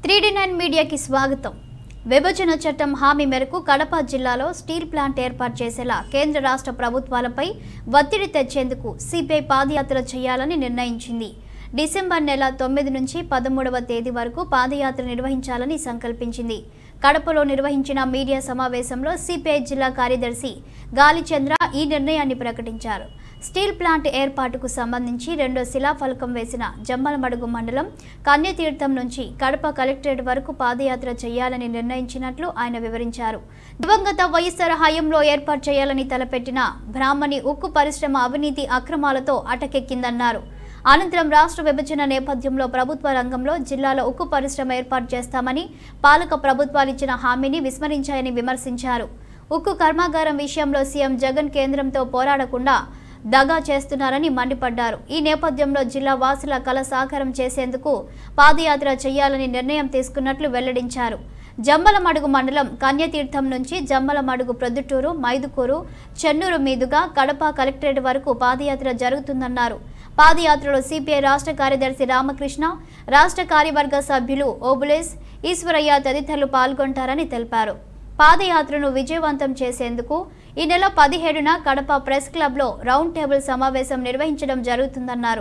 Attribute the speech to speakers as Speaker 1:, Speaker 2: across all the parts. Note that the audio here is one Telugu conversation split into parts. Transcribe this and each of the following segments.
Speaker 1: త్రీడీ నైన్ మీడియాకి స్వాగతం విభజన చట్టం హామీ మేరకు కడప జిల్లాలో స్టీల్ ప్లాంట్ ఏర్పాటు చేసేలా కేంద్ర రాష్ట్ర ప్రభుత్వాలపై ఒత్తిడి తెచ్చేందుకు సిపిఐ పాదయాత్ర చేయాలని నిర్ణయించింది డిసెంబర్ నెల తొమ్మిది నుంచి పదమూడవ తేదీ వరకు పాదయాత్ర నిర్వహించాలని సంకల్పించింది కడపలో నిర్వహించిన మీడియా సమావేశంలో సిపిఐ జిల్లా కార్యదర్శి గాలిచంద్ర ఈ నిర్ణయాన్ని ప్రకటించారు స్టీల్ ప్లాంట్ ఏర్పాటుకు సంబంధించి రెండో శిలాఫలకం వేసిన జమ్మలమడుగు మండలం కన్యతీర్థం నుంచి కడప కలెక్టరేట్ వరకు పాదయాత్ర చేయాలని నిర్ణయించినట్లు ఆయన వివరించారు దివంగత వైఎస్ఆర్ హయాంలో ఏర్పాటు చేయాలని తలపెట్టిన బ్రాహ్మణి ఉక్కు పరిశ్రమ అవినీతి అక్రమాలతో అటకెక్కిందన్నారు అనంతరం రాష్ట్ర విభజన నేపథ్యంలో ప్రభుత్వ రంగంలో జిల్లాలో ఉక్కు పరిశ్రమ ఏర్పాటు చేస్తామని పాలక ప్రభుత్వాలు ఇచ్చిన హామీని విస్మరించాయని విమర్శించారు ఉక్కు కర్మాగారం విషయంలో సీఎం జగన్ కేంద్రంతో పోరాడకుండా దగా చేస్తున్నారని మండిపడ్డారు ఈ నేపథ్యంలో జిల్లా వాసుల కళ సాకారం చేసేందుకు పాదయాత్ర చేయాలని నిర్ణయం తీసుకున్నట్లు వెల్లడించారు జమ్మలమడుగు మండలం కన్యతీర్థం నుంచి జమ్మలమడుగు ప్రొద్దుటూరు మైదుకూరు చెన్నూరు మీదుగా కడప కలెక్టరేట్ వరకు పాదయాత్ర జరుగుతుందన్నారు పాదయాత్రలో సిపిఐ రాష్ట్ర కార్యదర్శి రామకృష్ణ రాష్ట్ర కార్యవర్గ సభ్యులు ఓబులేస్ ఈశ్వరయ్య తదితరులు పాల్గొంటారని తెలిపారు పాదయాత్రను విజయవంతం చేసేందుకు ఈ నెల పదిహేడున కడప ప్రెస్ క్లబ్లో రౌండ్ టేబుల్ సమావేశం నిర్వహించడం జరుగుతుందన్నారు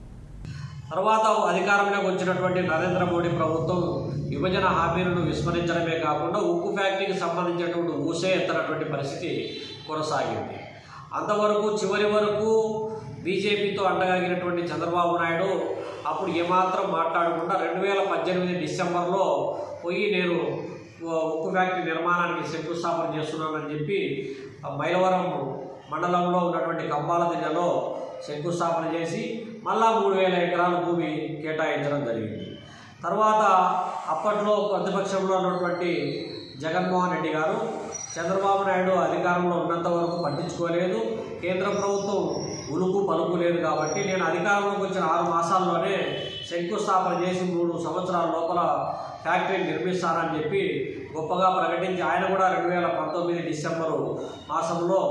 Speaker 2: తర్వాత అధికారంలోకి వచ్చినటువంటి నరేంద్ర మోడీ ప్రభుత్వం విభజన హామీలను విస్మరించడమే కాకుండా ఉక్కు ఫ్యాక్టరీకి సంబంధించినటువంటి ఊసే ఎత్తనటువంటి పరిస్థితి కొనసాగింది అంతవరకు చివరి వరకు బీజేపీతో అండగాగినటువంటి చంద్రబాబు నాయుడు అప్పుడు ఏమాత్రం మాట్లాడకుండా రెండు వేల పద్దెనిమిది డిసెంబర్లో పోయి నేను ఉక్కు ఫ్యాక్టరీ నిర్మాణానికి శంకుస్థాపన చేస్తున్నానని చెప్పి ఆ మైలవరం మండలంలో ఉన్నటువంటి కంబాల దిన్నెలో శంకుస్థాపన చేసి మళ్ళా మూడు వేల ఎకరాల భూమి కేటాయించడం జరిగింది తర్వాత అప్పట్లో ప్రతిపక్షంలో ఉన్నటువంటి జగన్మోహన్ రెడ్డి గారు చంద్రబాబు నాయుడు అధికారంలో ఉన్నంత వరకు పట్టించుకోలేదు కేంద్ర ప్రభుత్వం ఉలుకు పలుకు లేదు కాబట్టి నేను అధికారంలోకి వచ్చిన ఆరు మాసాల్లోనే శంకుస్థాపన చేసి మూడు సంవత్సరాల లోపల ఫ్యాక్టరీ నిర్మిస్తానని చెప్పి గొప్పగా ప్రకటించి ఆయన కూడా రెండు వేల పంతొమ్మిది డిసెంబరు మాసంలో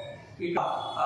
Speaker 2: ఇక ఆ,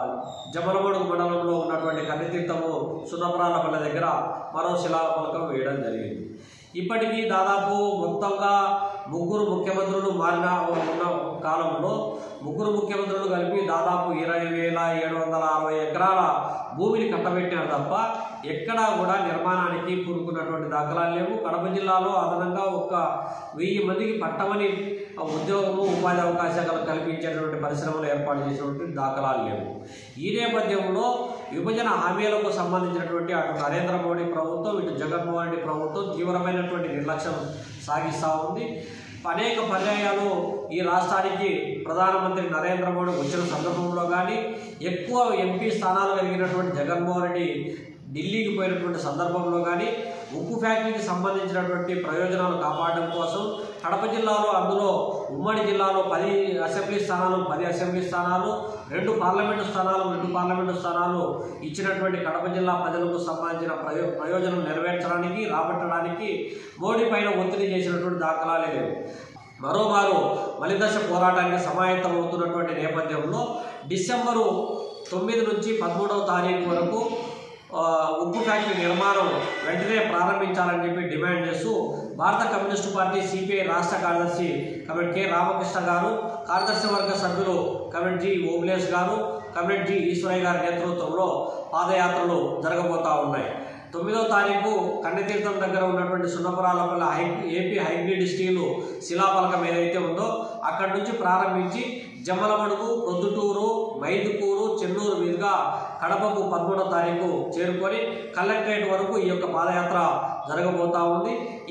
Speaker 2: జమలమడుగు మండలంలో ఉన్నటువంటి కన్నితీర్థము సున్నపురాలపల్లె దగ్గర మరో శిలాఫలకం వేయడం జరిగింది ఇప్పటికీ దాదాపు మొత్తంగా ముగ్గురు ముఖ్యమంత్రులు మారిన ఉన్న కాలంలో ముగ్గురు ముఖ్యమంత్రులు కలిపి దాదాపు ఇరవై వేల ఏడు వందల అరవై ఎకరాల భూమిని కట్టబెట్టినారు తప్ప ఎక్కడా కూడా నిర్మాణానికి పూనుకున్నటువంటి దాఖలాలు లేవు కడప జిల్లాలో అదనంగా ఒక వెయ్యి మందికి పట్టమని ఉద్యోగము ఉపాధి అవకాశాలు కల్పించేటువంటి పరిశ్రమలు ఏర్పాటు చేసినటువంటి దాఖలాలు లేవు ఈ నేపథ్యంలో విభజన హామీలకు సంబంధించినటువంటి అటు నరేంద్ర మోడీ ప్రభుత్వం ఇటు జగన్మోహన్ రెడ్డి ప్రభుత్వం తీవ్రమైనటువంటి నిర్లక్ష్యం సాగిస్తూ ఉంది అనేక పర్యాయాలు ఈ రాష్ట్రానికి ప్రధానమంత్రి నరేంద్ర మోడీ వచ్చిన సందర్భంలో కానీ ఎక్కువ ఎంపీ స్థానాలు కలిగినటువంటి జగన్మోహన్ రెడ్డి ఢిల్లీకి పోయినటువంటి సందర్భంలో కానీ ఉక్కు ఫ్యాక్టరీకి సంబంధించినటువంటి ప్రయోజనాలు కాపాడడం కోసం కడప జిల్లాలో అందులో ఉమ్మడి జిల్లాలో పది అసెంబ్లీ స్థానాలు పది అసెంబ్లీ స్థానాలు రెండు పార్లమెంటు స్థానాలు రెండు పార్లమెంటు స్థానాలు ఇచ్చినటువంటి కడప జిల్లా ప్రజలకు సంబంధించిన ప్రయో ప్రయోజనం నెరవేర్చడానికి రాబట్టడానికి మోడీ పైన ఒత్తిడి చేసినటువంటి దాఖలాలే లేవు మరోమారు మలిదశ పోరాటానికి సమాయత్తం అవుతున్నటువంటి నేపథ్యంలో డిసెంబరు తొమ్మిది నుంచి పదమూడవ తారీఖు వరకు ఆ, ఉక్కు ఫ్యాక్టరీ నిర్మాణం వెంటనే ప్రారంభించాలని చెప్పి డిమాండ్ చేస్తూ భారత కమ్యూనిస్టు పార్టీ సిపిఐ రాష్ట్ర కార్యదర్శి కమిటీ కె రామకృష్ణ గారు కార్యదర్శి వర్గ సభ్యులు కమిటీ జి ఓబులేష్ గారు కమిటీ జి ఈశ్వరయ్య గారి నేతృత్వంలో పాదయాత్రలు జరగబోతా ఉన్నాయి తొమ్మిదవ తారీఖు కన్నతీర్థం దగ్గర ఉన్నటువంటి Sunnapuralapalli high AP hybrid steel శిలాఫలకం ఏదైతే ఉందో అక్కడి నుంచి ప్రారంభించి జమ్మలమడుగు ప్రొద్దుటూరు మైదుకూరు చెన్నూరు మీదుగా కడపకు పదమూడవ తారీఖు చేరుకొని కలెక్టరేట్ వరకు ఈ యొక్క పాదయాత్ర జరగబోతా ఉంది